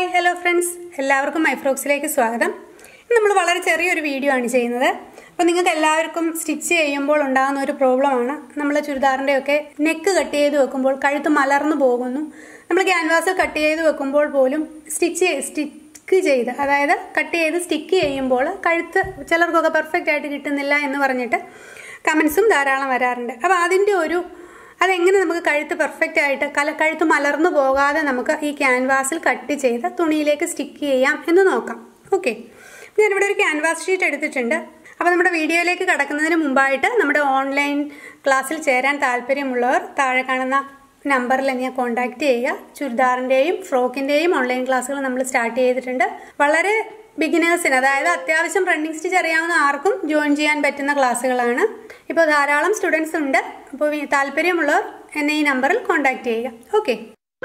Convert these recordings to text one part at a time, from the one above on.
hi hello friends എല്ലാവർക്കും മൈഫ്രോക്സിലേക്ക് സ്വാഗതം ഇന്ന് നമ്മൾ വളരെ ചെറിയൊരു വീഡിയോ ആണ് ചെയ്യുന്നത് അപ്പോൾ നിങ്ങൾക്ക് എല്ലാവർക്കും സ്റ്റിച്ച് ചെയ്യുമ്പോൾ ഉണ്ടാകുന്ന ഒരു പ്രോബ്ലമാണ് നമ്മൾ ചുരിദാറിൻ്റെയൊക്കെ നെക്ക് കട്ട് ചെയ്ത് വെക്കുമ്പോൾ കഴുത്ത് മലർന്നു പോകുന്നു നമ്മൾ ക്യാൻവാസ് കട്ട് ചെയ്ത് വെക്കുമ്പോൾ പോലും സ്റ്റിച്ച് സ്റ്റിക്ക് ചെയ്ത് അതായത് കട്ട് ചെയ്ത് സ്റ്റിക്ക് ചെയ്യുമ്പോൾ കഴുത്ത് ചിലർക്കൊക്കെ പെർഫെക്റ്റ് ആയിട്ട് കിട്ടുന്നില്ല എന്ന് പറഞ്ഞിട്ട് കമൻസും ധാരാളം വരാറുണ്ട് അപ്പോൾ അതിൻ്റെ ഒരു അതെങ്ങനെ നമുക്ക് കഴുത്ത് പെർഫെക്റ്റ് ആയിട്ട് കല കഴുത്ത് മലർന്നു പോകാതെ നമുക്ക് ഈ ക്യാൻവാസിൽ കട്ട് ചെയ്ത് തുണിയിലേക്ക് സ്റ്റിക്ക് ചെയ്യാം എന്ന് നോക്കാം ഓക്കെ ഞാനിവിടെ ഒരു ക്യാൻവാസ് ഷീറ്റ് എടുത്തിട്ടുണ്ട് അപ്പോൾ നമ്മുടെ വീഡിയോയിലേക്ക് കടക്കുന്നതിന് മുമ്പായിട്ട് നമ്മുടെ ഓൺലൈൻ ക്ലാസ്സിൽ ചേരാൻ താല്പര്യമുള്ളവർ താഴെ കാണുന്ന നമ്പറിൽ എന്നെ കോൺടാക്ട് ചെയ്യുക ചുരിദാറിൻ്റെയും ഫ്രോക്കിൻ്റെയും ഓൺലൈൻ ക്ലാസ്സുകൾ നമ്മൾ സ്റ്റാർട്ട് ചെയ്തിട്ടുണ്ട് വളരെ ബിഗിനേഴ്സിന് അതായത് അത്യാവശ്യം റണ്ണിങ് സ്റ്റിച്ച് അറിയാവുന്ന ആർക്കും ജോയിൻ ചെയ്യാൻ പറ്റുന്ന ക്ലാസ്സുകളാണ് ഇപ്പോൾ ധാരാളം സ്റ്റുഡൻസ് ഉണ്ട് അപ്പോൾ ഈ താല്പര്യമുള്ളവർ എന്നെ ഈ നമ്പറിൽ കോൺടാക്ട് ചെയ്യുക ഓക്കെ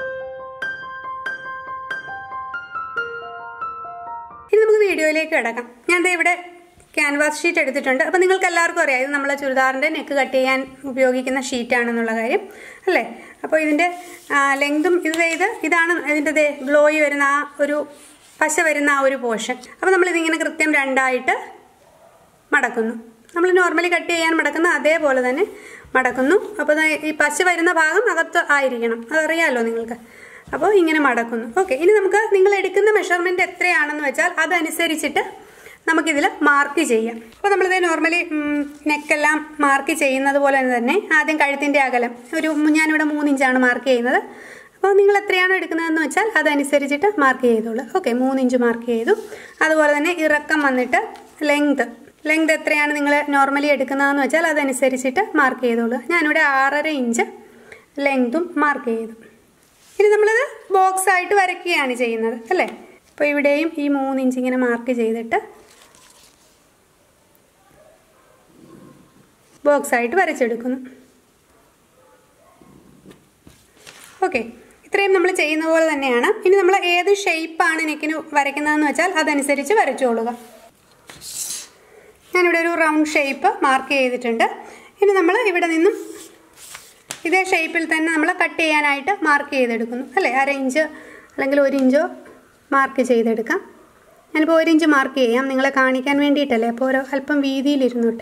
ഇനി നമുക്ക് വീഡിയോയിലേക്ക് കിടക്കാം ഞാൻ ദേ ഇവിടെ ക്യാൻവാസ് ഷീറ്റ് എടുത്തിട്ടുണ്ട് അപ്പോൾ നിങ്ങൾക്ക് എല്ലാവർക്കും അറിയാം ഇത് നമ്മളെ ചുരിദാറിൻ്റെ നെക്ക് കട്ട് ചെയ്യാൻ ഉപയോഗിക്കുന്ന ഷീറ്റാണെന്നുള്ള കാര്യം അല്ലേ അപ്പോൾ ഇതിൻ്റെ ലെങ്തും ഇത് ഇത് ഇതാണ് ഇതിൻ്റെ ദേ ഗ്ലോയി വരുന്ന ആ ഒരു പശ വരുന്ന ആ ഒരു പോർഷൻ അപ്പോൾ നമ്മളിതിങ്ങനെ കൃത്യം രണ്ടായിട്ട് മടക്കുന്നു നമ്മൾ നോർമലി കട്ട് ചെയ്യാൻ മടക്കുന്ന അതേപോലെ തന്നെ മടക്കുന്നു അപ്പോൾ ദാ ഈ പശ വരുന്ന ഭാഗം അകത്ത് ആയിരിക്കണം അതറിയാമല്ലോ നിങ്ങൾക്ക് അപ്പോൾ ഇങ്ങനെ മടക്കുന്നു ഓക്കെ ഇനി നമുക്ക് നിങ്ങൾ എടുക്കുന്ന മെഷർമെൻറ്റ് എത്രയാണെന്ന് വെച്ചാൽ അതനുസരിച്ചിട്ട് നമുക്കിതിൽ മാർക്ക് ചെയ്യാം അപ്പോൾ നമ്മളിത് നോർമലി നെക്കെല്ലാം മാർക്ക് ചെയ്യുന്നത് പോലെ തന്നെ ആദ്യം കഴുത്തിൻ്റെ അകലം ഒരു ഞാനിവിടെ മൂന്നിഞ്ചാണ് മാർക്ക് ചെയ്യുന്നത് അപ്പോൾ നിങ്ങൾ എത്രയാണോ എടുക്കുന്നതെന്ന് വെച്ചാൽ അതനുസരിച്ചിട്ട് മാർക്ക് ചെയ്തോളൂ ഓക്കെ മൂന്നിഞ്ച് മാർക്ക് ചെയ്തു അതുപോലെ തന്നെ ഇറക്കം വന്നിട്ട് ലെങ്ത് ലെങ്ത് എത്രയാണ് നിങ്ങൾ നോർമലി എടുക്കുന്നതെന്ന് വെച്ചാൽ അതനുസരിച്ചിട്ട് മാർക്ക് ചെയ്തോളൂ ഞാനിവിടെ ആറര ഇഞ്ച് ലെങ്തും മാർക്ക് ചെയ്തു ഇനി നമ്മളിത് ബോക്സ് ആയിട്ട് വരയ്ക്കുകയാണ് ചെയ്യുന്നത് അല്ലേ അപ്പോൾ ഇവിടെയും ഈ മൂന്നിഞ്ച് ഇങ്ങനെ മാർക്ക് ചെയ്തിട്ട് ബോക്സ് ആയിട്ട് വരച്ചെടുക്കുന്നു ഓക്കെ ഇത്രയും നമ്മൾ ചെയ്യുന്ന പോലെ തന്നെയാണ് ഇനി നമ്മൾ ഏത് ഷേപ്പാണ് നെക്കിന് വരയ്ക്കുന്നതെന്ന് വെച്ചാൽ അതനുസരിച്ച് വരച്ചോളുക ഞാനിവിടെ ഒരു റൗണ്ട് ഷേപ്പ് മാർക്ക് ചെയ്തിട്ടുണ്ട് ഇനി നമ്മൾ ഇവിടെ നിന്നും ഇതേ ഷേപ്പിൽ തന്നെ നമ്മൾ കട്ട് ചെയ്യാനായിട്ട് മാർക്ക് ചെയ്തെടുക്കുന്നു അല്ലേ അര ഇഞ്ച് അല്ലെങ്കിൽ ഒരു ഇഞ്ചോ മാർക്ക് ചെയ്തെടുക്കാം ഞാനിപ്പോൾ ഒരു ഇഞ്ച് മാർക്ക് ചെയ്യാം നിങ്ങളെ കാണിക്കാൻ വേണ്ടിയിട്ടല്ലേ അപ്പോൾ ഓരോ അല്പം വീതിയിലിരുന്നോട്ടെ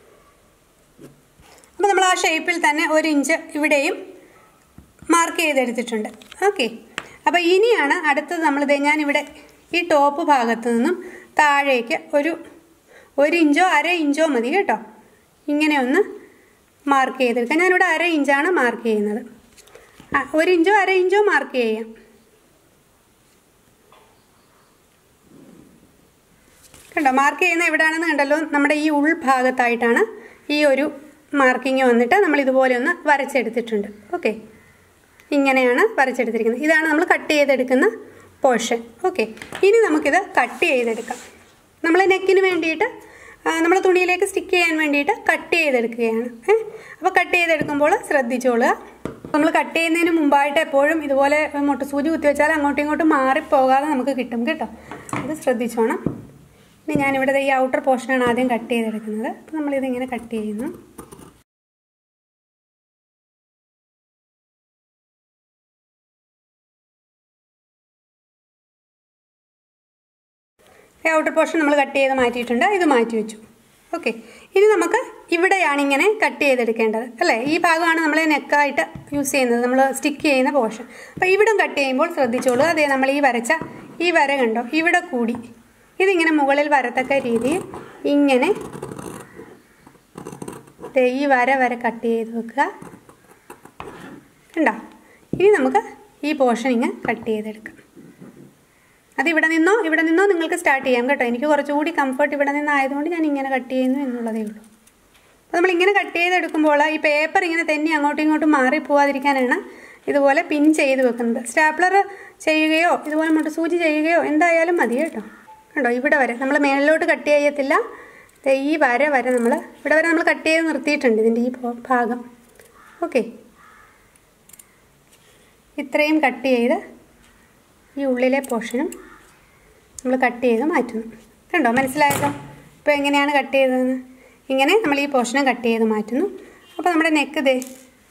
അപ്പോൾ നമ്മൾ ആ ഷേപ്പിൽ തന്നെ ഒരു ഇഞ്ച് ഇവിടെയും മാർക്ക് ചെയ്തെടുത്തിട്ടുണ്ട് ഓക്കെ അപ്പോൾ ഇനിയാണ് അടുത്തത് നമ്മളിത് ഞാനിവിടെ ഈ ടോപ്പ് ഭാഗത്ത് നിന്നും താഴേക്ക് ഒരു ഒരു ഇഞ്ചോ അര ഇഞ്ചോ മതി കേട്ടോ ഇങ്ങനെ ഒന്ന് മാർക്ക് ചെയ്തെടുക്കാം ഞാനിവിടെ അര ഇഞ്ചാണ് മാർക്ക് ചെയ്യുന്നത് ആ ഒരു ഇഞ്ചോ അര ഇഞ്ചോ മാർക്ക് ചെയ്യാം കണ്ടോ മാർക്ക് ചെയ്യുന്ന എവിടെയാണെന്ന് കണ്ടല്ലോ നമ്മുടെ ഈ ഉൾഭാഗത്തായിട്ടാണ് ഈ ഒരു മാർക്കിങ് വന്നിട്ട് നമ്മൾ ഇതുപോലെ ഒന്ന് വരച്ചെടുത്തിട്ടുണ്ട് ഓക്കെ ഇങ്ങനെയാണ് വരച്ചെടുത്തിരിക്കുന്നത് ഇതാണ് നമ്മൾ കട്ട് ചെയ്തെടുക്കുന്ന പോർഷൻ ഓക്കെ ഇനി നമുക്കിത് കട്ട് ചെയ്തെടുക്കാം നമ്മൾ നെക്കിന് വേണ്ടിയിട്ട് നമ്മൾ തുണിയിലേക്ക് സ്റ്റിക്ക് ചെയ്യാൻ വേണ്ടിയിട്ട് കട്ട് ചെയ്തെടുക്കുകയാണ് അപ്പോൾ കട്ട് ചെയ്തെടുക്കുമ്പോൾ ശ്രദ്ധിച്ചോളുക നമ്മൾ കട്ട് ചെയ്യുന്നതിന് മുമ്പായിട്ട് എപ്പോഴും ഇതുപോലെ മുട്ടുസൂചി കുത്തി വെച്ചാൽ അങ്ങോട്ടും ഇങ്ങോട്ടും മാറിപ്പോകാതെ നമുക്ക് കിട്ടും കേട്ടോ അത് ശ്രദ്ധിച്ചോണം ഇനി ഞാനിവിടെ ഈ ഔട്ടർ പോർഷനാണ് ആദ്യം കട്ട് ചെയ്തെടുക്കുന്നത് അപ്പോൾ നമ്മളിതിങ്ങനെ കട്ട് ചെയ്യുന്നു ഔട്ടർ പോർഷൻ നമ്മൾ കട്ട് ചെയ്ത് മാറ്റിയിട്ടുണ്ട് ഇത് മാറ്റി വെച്ചു ഓക്കെ ഇനി നമുക്ക് ഇവിടെയാണ് ഇങ്ങനെ കട്ട് ചെയ്തെടുക്കേണ്ടത് അല്ലേ ഈ ഭാഗമാണ് നമ്മൾ നെക്കായിട്ട് യൂസ് ചെയ്യുന്നത് നമ്മൾ സ്റ്റിക്ക് ചെയ്യുന്ന പോർഷൻ അപ്പോൾ ഇവിടം കട്ട് ചെയ്യുമ്പോൾ ശ്രദ്ധിച്ചോളൂ അതേ നമ്മൾ ഈ വരച്ച ഈ വര കണ്ടോ ഇവിടെ കൂടി ഇതിങ്ങനെ മുകളിൽ വരത്തക്ക രീതിയിൽ ഇങ്ങനെ ഈ വര വരെ കട്ട് ചെയ്ത് വെക്കുക കണ്ടോ ഇനി നമുക്ക് ഈ പോർഷൻ ഇങ്ങനെ കട്ട് ചെയ്തെടുക്കാം അത് ഇവിടെ നിന്നോ ഇവിടെ നിന്നോ നിങ്ങൾക്ക് സ്റ്റാർട്ട് ചെയ്യാം കേട്ടോ എനിക്ക് കുറച്ചുകൂടി കംഫർട്ട് ഇവിടെ നിന്നായതുകൊണ്ട് ഞാൻ ഇങ്ങനെ കട്ട് ചെയ്യുന്നു എന്നുള്ളതേ ഉള്ളൂ അപ്പോൾ നമ്മൾ ഇങ്ങനെ കട്ട് ചെയ്തെടുക്കുമ്പോൾ ഈ പേപ്പർ ഇങ്ങനെ തന്നെ അങ്ങോട്ടും ഇങ്ങോട്ടും മാറി പോവാതിരിക്കാനാണ് ഇതുപോലെ പിൻ ചെയ്ത് വെക്കുന്നത് സ്റ്റാപ്ലർ ചെയ്യുകയോ ഇതുപോലെ മുട്ട സൂചി ചെയ്യുകയോ എന്തായാലും മതി കേട്ടോ കണ്ടോ ഇവിടെ വരെ നമ്മൾ മേളിലോട്ട് കട്ട് ചെയ്യത്തില്ല ഈ വര വരെ നമ്മൾ ഇവിടെ വരെ നമ്മൾ കട്ട് ചെയ്ത് നിർത്തിയിട്ടുണ്ട് ഇതിൻ്റെ ഈ ഭാഗം ഓക്കെ ഇത്രയും കട്ട് ചെയ്ത് ഈ ഉള്ളിലെ പോർഷനും നമ്മൾ കട്ട് ചെയ്ത് മാറ്റുന്നു കണ്ടോ മനസ്സിലായല്ലോ ഇപ്പോൾ എങ്ങനെയാണ് കട്ട് ചെയ്തതെന്ന് ഇങ്ങനെ നമ്മൾ ഈ പോർഷനും കട്ട് ചെയ്ത് മാറ്റുന്നു അപ്പോൾ നമ്മുടെ നെക്ക് ദേ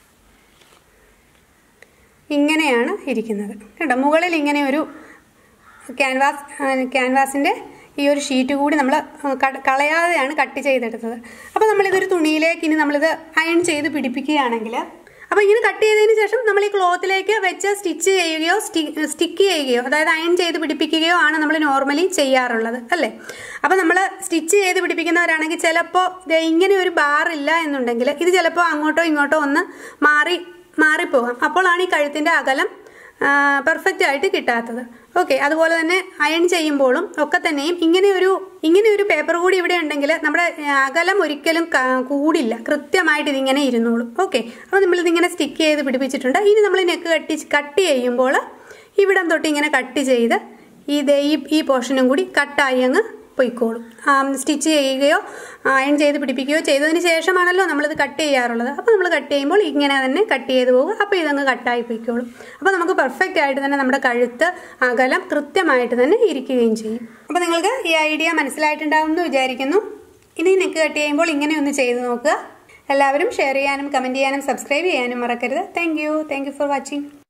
ഇങ്ങനെയാണ് ഇരിക്കുന്നത് കേട്ടോ മുകളിൽ ഇങ്ങനെ ഒരു ക്യാൻവാസ് ക്യാൻവാസിൻ്റെ ഈ ഒരു ഷീറ്റ് കൂടി നമ്മൾ കളയാതെയാണ് കട്ട് ചെയ്തെടുത്തത് അപ്പോൾ നമ്മളിതൊരു തുണിയിലേക്ക് ഇനി നമ്മളിത് അയൺ ചെയ്ത് പിടിപ്പിക്കുകയാണെങ്കിൽ അപ്പോൾ ഇങ്ങനെ കട്ട് ചെയ്തതിന് ശേഷം നമ്മൾ ഈ ക്ലോത്തിലേക്ക് വെച്ച് സ്റ്റിച്ച് ചെയ്യുകയോ സ്റ്റിക്ക് ചെയ്യുകയോ അതായത് അയൺ ചെയ്ത് പിടിപ്പിക്കുകയോ ആണ് നമ്മൾ നോർമലി ചെയ്യാറുള്ളത് അല്ലേ അപ്പോൾ നമ്മൾ സ്റ്റിച്ച് ചെയ്ത് പിടിപ്പിക്കുന്നവരാണെങ്കിൽ ചിലപ്പോൾ ഇങ്ങനെ ഒരു ബാർ ഇല്ല എന്നുണ്ടെങ്കിൽ ഇത് ചിലപ്പോൾ അങ്ങോട്ടോ ഇങ്ങോട്ടോ ഒന്ന് മാറി മാറിപ്പോകാം അപ്പോഴാണ് ഈ കഴുത്തിൻ്റെ അകലം പെർഫെക്റ്റ് ആയിട്ട് കിട്ടാത്തത് ഓക്കെ അതുപോലെ തന്നെ അയൺ ചെയ്യുമ്പോഴും ഒക്കെ തന്നെയും ഇങ്ങനെ ഒരു ഇങ്ങനെ ഒരു പേപ്പർ കൂടി ഇവിടെ ഉണ്ടെങ്കിൽ നമ്മുടെ അകലം ഒരിക്കലും കൂടില്ല കൃത്യമായിട്ട് ഇതിങ്ങനെ ഇരുന്നോളും ഓക്കെ അപ്പോൾ നമ്മളിതിങ്ങനെ സ്റ്റിക്ക് ചെയ്ത് പിടിപ്പിച്ചിട്ടുണ്ട് ഇനി നമ്മൾ നെക്ക് കട്ടി കട്ട് ചെയ്യുമ്പോൾ ഇവിടം തൊട്ട് ഇങ്ങനെ കട്ട് ചെയ്ത് ഇത് ഈ ഈ പോർഷനും കൂടി കട്ടായി അങ്ങ് പൊയ്ക്കോളും സ്റ്റിച്ച് ചെയ്യുകയോ അയൺ ചെയ്ത് പിടിപ്പിക്കുകയോ ചെയ്തതിന് ശേഷമാണല്ലോ നമ്മളിത് കട്ട് ചെയ്യാറുള്ളത് അപ്പോൾ നമ്മൾ കട്ട് ചെയ്യുമ്പോൾ ഇങ്ങനെ തന്നെ കട്ട് ചെയ്ത് പോകും അപ്പോൾ ഇതങ്ങ് കട്ടായി പൊയ്ക്കോളും അപ്പോൾ നമുക്ക് പെർഫെക്റ്റ് ആയിട്ട് തന്നെ നമ്മുടെ കഴുത്ത് അകലം കൃത്യമായിട്ട് തന്നെ ഇരിക്കുകയും ചെയ്യും അപ്പോൾ നിങ്ങൾക്ക് ഈ ഐഡിയ മനസ്സിലായിട്ടുണ്ടാവും എന്ന് വിചാരിക്കുന്നു ഇനി നെക്ക് കട്ട് ചെയ്യുമ്പോൾ ഇങ്ങനെ ഒന്ന് ചെയ്ത് നോക്കുക എല്ലാവരും ഷെയർ ചെയ്യാനും കമൻറ്റ് ചെയ്യാനും സബ്സ്ക്രൈബ് ചെയ്യാനും മറക്കരുത് thank you thank you for watching